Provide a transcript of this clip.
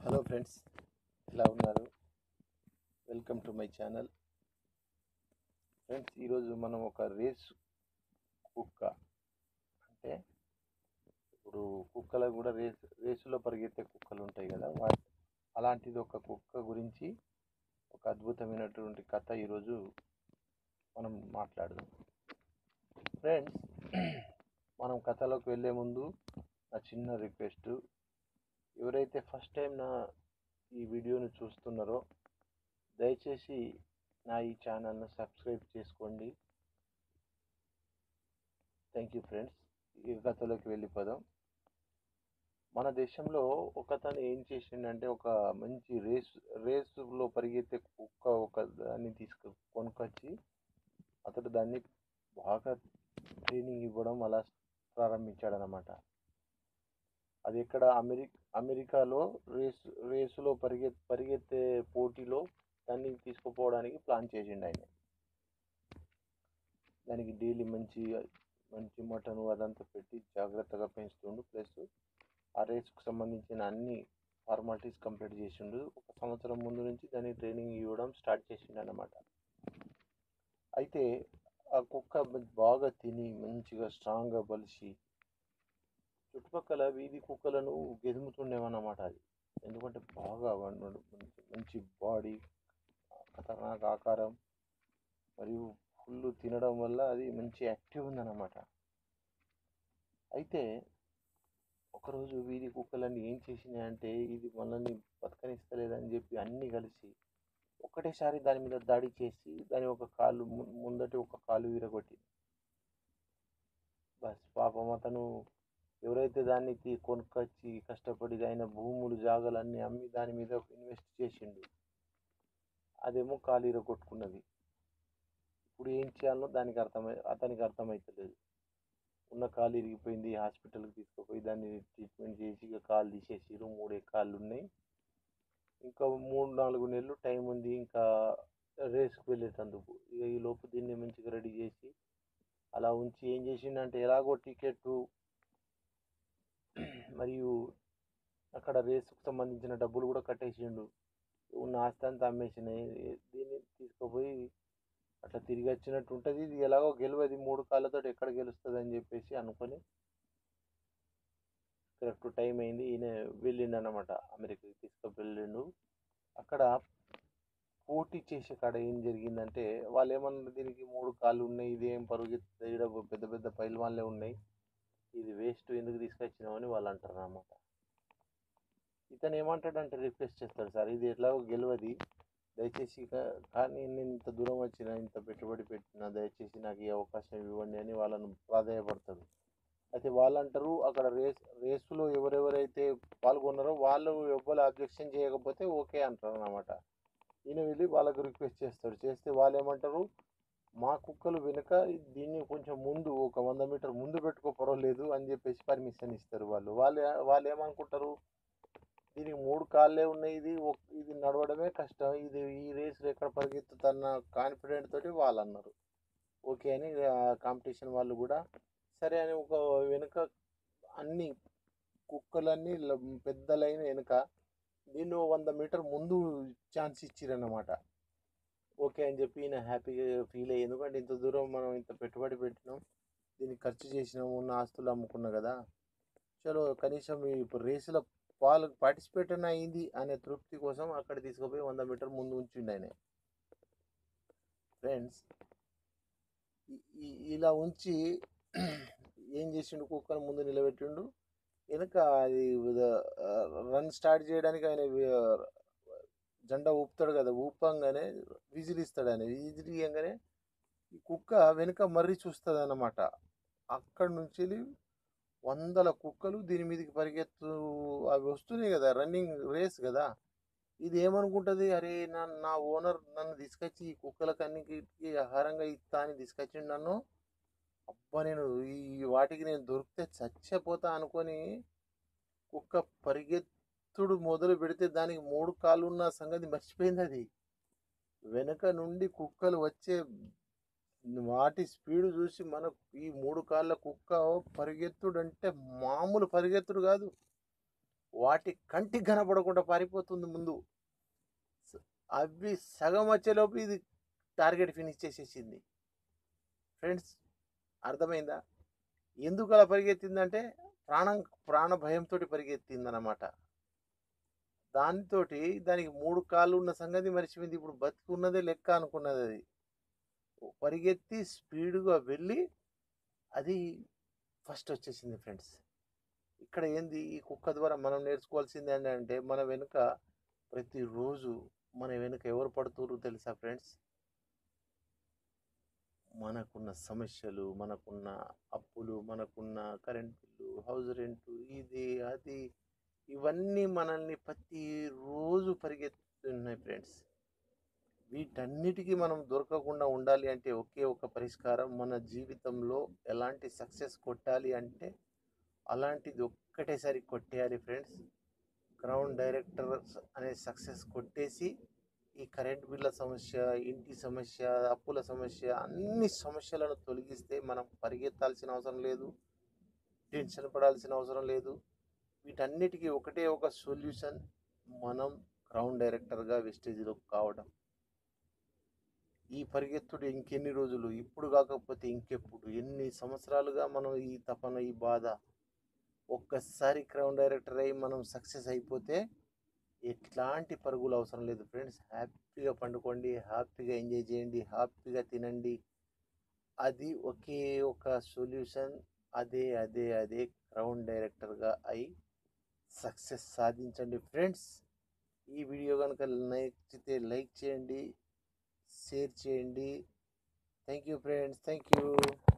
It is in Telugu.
హలో ఫ్రెండ్స్ ఎలా ఉన్నారు welcome to my channel friends ఈరోజు మనం ఒక రేస్ కుక్క అంటే ఇప్పుడు కుక్కలకు కూడా రేస్ రేసులో పరిగెత్తే కుక్కలు ఉంటాయి కదా వాటి అలాంటిది ఒక కుక్క గురించి ఒక అద్భుతమైనటువంటి కథ ఈరోజు మనం మాట్లాడదాం ఫ్రెండ్స్ మనం కథలోకి వెళ్ళే ముందు నా చిన్న రిక్వెస్ట్ ఎవరైతే ఫస్ట్ టైం నా ఈ వీడియోని చూస్తున్నారో దయచేసి నా ఈ ఛానల్ను సబ్స్క్రైబ్ చేసుకోండి థ్యాంక్ యూ ఫ్రెండ్స్ ఈ కథలోకి వెళ్ళిపోదాం మన దేశంలో ఒకతను ఏం చేసిండంటే ఒక మంచి రేస్ రేసులో పరిగెత్తే కుక్క ఒక దాన్ని తీసుకు కొనుక్కొచ్చి అతడు దాన్ని బాగా ట్రైనింగ్ ఇవ్వడం అలా ప్రారంభించాడనమాట అది ఎక్కడ అమెరి అమెరికాలో రేసు రేసులో పరిగె పరిగెత్తే పోటీలో దాన్ని తీసుకుపోవడానికి ప్లాన్ చేసిండు ఆయన దానికి డైలీ మంచి మంచి మటన్ అదంతా పెట్టి జాగ్రత్తగా పెంచుతుండు ప్లస్ ఆ రేసుకు సంబంధించిన అన్ని ఫార్మాలిటీస్ కంప్లీట్ చేసిండు ఒక సంవత్సరం ముందు నుంచి దానికి ట్రైనింగ్ ఇవ్వడం స్టార్ట్ చేసిండు అన్నమాట అయితే ఆ కుక్క బాగా తిని మంచిగా స్ట్రాంగ్గా బలిసి చుట్టుపక్కల వీధి కుక్కలను గెదుముతుండేవన్నమాట అది ఎందుకంటే బాగా వండు మంచి బాడీ ఖతర్నాక్ ఆకారం మరియు ఫుల్ తినడం వల్ల అది మంచి యాక్టివ్ ఉందన్నమాట అయితే ఒకరోజు వీధి కుక్కలన్నీ ఏం చేసినాయి అంటే ఇది మనల్ని బతకనిస్తలేదని చెప్పి అన్నీ కలిసి ఒకటేసారి దాని మీద దాడి చేసి దాని ఒక కాలు ము- ముందటి ఒక కాలు విరగొట్టి బస్ పాపం అతను ఎవరైతే దాన్ని తీ- కొనుక్కొచ్చి కష్టపడి ఆయన భూములు జాగాలన్నీ అమ్మి దాని మీద ఇన్వెస్ట్ చేసిండు అదేమో కాలు కొట్టుకున్నది ఇప్పుడు ఏం చేయాలో దానికి అర్థమై అతనికి అర్థమవుతలేదు ఉన్న కాలు ఇరిగిపోయింది హాస్పిటల్కి తీసుకుపోయి దాన్ని ట్రీట్మెంట్ చేసి ఇక కాలు తీసేసిరు మూడే కాళ్ళు ఉన్నాయి ఇంకా మూడు నాలుగు నెలలు టైం ఉంది ఇంకా రేస్కి వెళ్ళేటందుకు ఇక ఈ లోపు దీన్ని మంచిగా రెడీ చేసి అలా ఉంచి ఏం చేసిండంటే ఎలాగో టికెట్ మరియు అక్కడ రేసుకు సంబంధించిన డబ్బులు కూడా కట్టేసిండు ఉన్న ఆస్తి అంతా అమ్మేసినాయి దీన్ని తీసుకుపోయి అట్లా తిరిగి వచ్చినట్టు ఉంటుంది ఇది ఎలాగో గెలవది మూడు కాళ్ళతో ఎక్కడ గెలుస్తుంది అని చెప్పేసి అనుకొని కరెక్ట్ టైం అయింది ఈయన వెళ్ళిండు అనమాట అమెరికాకి తీసుకువెళ్ళిండు అక్కడ పోటీ చేసే కాడ ఏం జరిగిందంటే వాళ్ళు ఏమన్నారు దీనికి మూడు కాళ్ళు ఉన్నాయి ఇది ఏం పరుగు ఈడ పెద్ద పెద్ద పైల్వాన్లే ఉన్నాయి ఇది వేస్ట్ ఎందుకు తీసుకొచ్చినామని వాళ్ళు అంటారు అన్నమాట ఇతను ఏమంటాడంటే రిక్వెస్ట్ చేస్తాడు సార్ ఇది ఎట్లాగో గెలవది దయచేసి ఇక- కానీ నేను ఇంత దూరం వచ్చిన ఇంత పెట్టుబడి పెట్టిన దయచేసి నాకు ఈ అవకాశం ఇవ్వండి అని వాళ్ళను ప్రాధాయపడతాడు అయితే వాళ్ళు అంటారు అక్కడ రేస్ రేసులో ఎవరెవరైతే పాల్గొన్నారో వాళ్ళు ఎవ్వరు అబ్జెక్షన్ చేయకపోతే ఓకే అంటారు అన్నమాట ఈయన వెళ్ళి వాళ్ళకు రిక్వెస్ట్ చేస్తాడు చేస్తే వాళ్ళు ఏమంటారు మా కుక్కలు వెనుక దీన్ని కొంచెం ముందు ఒక వంద మీటర్ ముందు పెట్టుకో పర్వాలేదు అని చెప్పేసి పర్మిషన్ ఇస్తారు వాళ్ళు వాళ్ళు వాళ్ళు ఏమనుకుంటారు దీనికి మూడు కాళ్ళే ఉన్నాయి ఇది ఒక- ఇది నడవడమే కష్టం ఇది ఈ రేసులో ఎక్కడ పరిగెత్తుతున్న కాన్ఫిడెంట్ తోటి వాళ్ళు అన్నారు ఓకే అని కాంపిటీషన్ వాళ్ళు కూడా సరే అని ఒక వెనుక అన్ని కుక్కలన్నీ ల- పెద్ద లైన్ వెనుక దీన్ని ఓ వంద మీటర్ ముందు ఛాన్స్ ఇచ్చిరన్నమాట ఓకే అని చెప్పి ఈయన హ్యాపీగా ఫీల్ అయ్యి ఎందుకంటే ఇంత దూరం మనం ఇంత పెట్టుబడి పెట్టినాం దీనికి ఖర్చు చేసినాం ఉన్న ఆస్తులు అమ్ముకున్నాం కదా చలో కనీసం ఈ ఇప్పుడు రేసులో పాలు పార్టిసిపేట్ అన్న అయింది అనే తృప్తి కోసం అక్కడ తీసుకుపోయి వంద మీటర్ ముందు ఉంచిండు ఆయన ఫ్రెండ్స్ ఇలా ఉంచి ఏం చేసిండు కుక్కను ముందు నిలబెట్టిండు వెనుక అది రన్ స్టార్ట్ చేయడానికి ఆయన వి- జెండా ఊపుతాడు కదా ఊపంగానే విజిల్ ఇస్తాడు ఆయన విజిల్ ఇయ్యంగానే ఈ కుక్క వెనుక మర్రి చూస్తుంది అన్నమాట అక్కడి నుంచి వెళ్ళి వందల కుక్కలు దీని మీదకి పరిగెత్తు అవి వస్తున్నాయి కదా రన్నింగ్ రేస్ కదా ఇది ఏమనుకుంటుంది అరే నా నా ఓనర్ నన్ను తీసుకొచ్చి ఈ కుక్కలకు అన్నిటికీ ఆహారంగా ఇస్తా అని తీసుకొచ్చిండు నన్ను అబ్బా నేను ఈ వాటికి నేను దొరికితే చచ్చిపోతా అనుకొని కుక్క పరిగెత్తుడు మొదలు పెడితే దానికి మూడు కాళ్ళు ఉన్న సంగతి మర్చిపోయింది అది వెనక నుండి కుక్కలు వచ్చే వాటి స్పీడ్ చూసి మనకు ఈ మూడు కాళ్ళ కుక్క పరిగెత్తుడు అంటే మామూలు పరిగెత్తుడు కాదు వాటి కంటికి కనపడకుండా పారిపోతుంది ముందు స- అవి సగం వచ్చేలోపు ఇది టార్గెట్ ఫినిష్ చేసేసింది ఫ్రెండ్స్ అర్థమైందా ఎందుకు అలా పరిగెత్తిందంటే ప్రాణం ప్రాణ భయంతో పరిగెత్తింది అన్నమాట దానితోటి దానికి మూడు కాళ్ళు ఉన్న సంగతి మర్చిపోయింది ఇప్పుడు బతికున్నదే లెక్క అనుకున్నది అది పరిగెత్తి స్పీడ్గా వెళ్ళి అది ఫస్ట్ వచ్చేసింది ఫ్రెండ్స్ ఇక్కడ ఏంది ఈ కుక్క ద్వారా మనం నేర్చుకోవాల్సింది ఏంటంటే మన వెనుక ప్రతిరోజు మన వెనుక ఎవరు పడుతున్నారు తెలుసా ఫ్రెండ్స్ మనకున్న సమస్యలు మనకున్న అప్పులు మనకున్న కరెంట్ బిల్లు హౌస్ రెంట్ ఇది అది ఇవన్నీ మనల్ని ప్రతిరోజు పరిగెత్తుతున్నాయి ఫ్రెండ్స్ వీటన్నిటికీ మనం దొరకకుండా ఉండాలి అంటే ఒకే ఒక పరిష్కారం మన జీవితంలో ఎలాంటి సక్సెస్ కొట్టాలి అంటే అలాంటిది ఒక్కటేసారి కొట్టేయాలి ఫ్రెండ్స్ గ్రౌండ్ డైరెక్టర్ అనే సక్సెస్ కొట్టేసి ఈ కరెంట్ బిల్ల సమస్య ఇంటి సమస్య అప్పుల సమస్య అన్ని సమస్యలను తొలగిస్తే మనం పరిగెత్తాల్సిన అవసరం లేదు టెన్షన్ పడాల్సిన అవసరం లేదు వీటన్నిటికీ ఒకటే ఒక సొల్యూషన్ మనం గ్రౌండ్ డైరెక్టర్గా వెస్టేజ్లో కావడం ఈ పరిగెత్తుడు ఇంకెన్ని రోజులు ఇప్పుడు కాకపోతే ఇంకెప్పుడు ఎన్ని సంవత్సరాలుగా మనం ఈ తపన ఈ బాధ ఒక్కసారి గ్రౌండ్ డైరెక్టర్ అయ్యి మనం సక్సెస్ అయిపోతే ఎట్లాంటి పరుగులు అవసరం లేదు ఫ్రెండ్స్ హ్యాపీగా పండుకోండి హ్యాపీగా ఎంజాయ్ చేయండి హ్యాపీగా తినండి అది ఒకే ఒక సొల్యూషన్ అదే అదే అదే గ్రౌండ్ డైరెక్టర్గా అయి సక్సెస్ సాధించండి ఫ్రెండ్స్ ఈ వీడియో కనుక నచ్చితే లైక్ చేయండి షేర్ చేయండి thank you friends thank you